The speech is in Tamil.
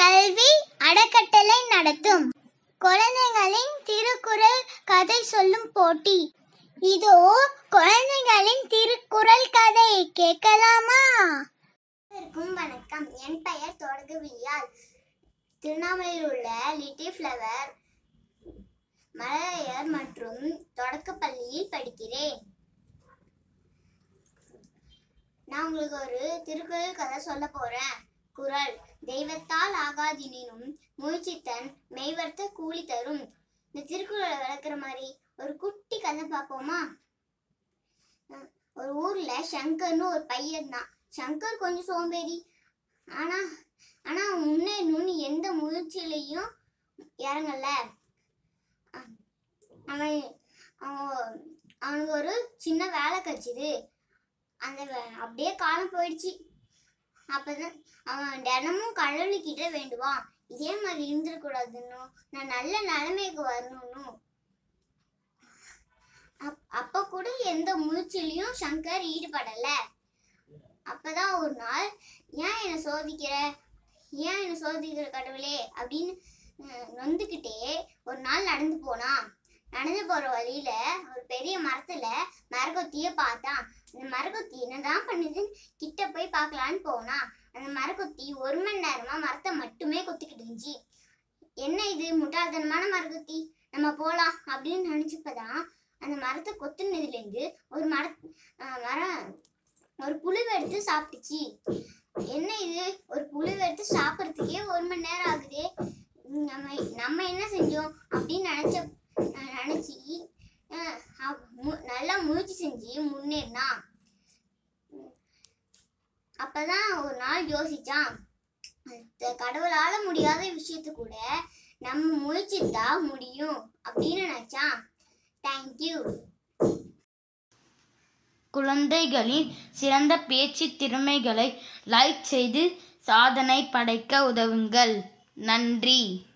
கல்வி அறக்கட்டளை நடத்தும் குழந்தைகளின் திருக்குறள் கதை சொல்லும் போட்டி இதோ குழந்தைகளின் திருக்குறள் கதை கேட்கலாமா அனைவருக்கும் வணக்கம் என் பெயர் தொடர்கவியால் திருவண்ணாமலையில் உள்ள லிட்டில் ஃப்ளவர் மலையர் மற்றும் தொடக்கப்பள்ளியில் படிக்கிறேன் நான் உங்களுக்கு ஒரு திருக்குறள் கதை சொல்ல போறேன் குறள் தெய்வத்தால் ஆகாதினும் முயற்சித்தன் மெய்வர்த்த கூலி தரும் இந்த திருக்குறளை விளக்குற மாதிரி ஒரு குட்டி கதை பார்ப்போமா அஹ் ஒரு ஊர்ல சங்கர்னு ஒரு பையன் தான் சங்கர் கொஞ்சம் சோம்பேறி ஆனா ஆனா அவன் முன்னேறணும்னு எந்த முயற்சியிலையும் இறங்கல அஹ் அவன் அவன் அவனுக்கு ஒரு சின்ன வேலை கிடைச்சிது அந்த வே- அப்படியே காலம் போயிடுச்சு அப்பதான் அவன் தினமும் கடவுள்கிட்ட வேண்டுவான் இதே மாதிரி இருந்துடக்கூடாதுன்னு நான் நல்ல நிலைமைக்கு வரணும்னு அப்- அப்ப கூட எந்த முயற்சியிலையும் சங்கர் ஈடுபடல அப்பதான் ஒரு நாள் ஏன் என்னை சோதிக்கிற ஏன் என்னை சோதிக்கிற கடவுளே அப்படின்னு அஹ், நொந்துக்கிட்டே ஒரு நாள் நடந்து போனான் நடந்து போற வழியில ஒரு பெரிய மரத்துல மரகொத்திய பார்த்தான் அந்த மரகொத்தி என்னதான் பண்ணுதுன்னு கிட்ட போய் பார்க்கலான்னு போனா அந்த மரகொத்தி ஒரு மணி நேரமா மரத்தை மட்டுமே கொத்திக்கிட்டு இருந்துச்சு என்ன இது முட்டாள்தனமான மரகொத்தி நம்ம போலாம் அப்படின்னு நினைச்சப்பதான் அந்த மரத்தை கொத்துனதுல இருந்து ஒரு மர ஆஹ் மரம் ஒரு புழுவை எடுத்து சாப்பிட்டுச்சு என்ன இது ஒரு புழுவை எடுத்து சாப்பிட்றதுக்கே ஒரு மணி நேரம் ஆகுதே உம் நம்ம நம்ம என்ன செஞ்சோம் அப்படின்னு நினைச்ச ஆஹ் நினைச்சு ஆஹ் அவ- மு- நல்லா முயற்சி செஞ்சு முன்னேறினான் உம் அப்பதான் ஒரு நாள் யோசிச்சான் அந்த கடவுளால முடியாத விஷயத்த கூட நம்ம முயற்சித்தா முடியும் அப்படின்னு நினைச்சான் தேங்க்யூ குழந்தைகளின் சிறந்த பேச்சு திறமைகளை லைக் செய்து சாதனை படைக்க உதவுங்கள் நன்றி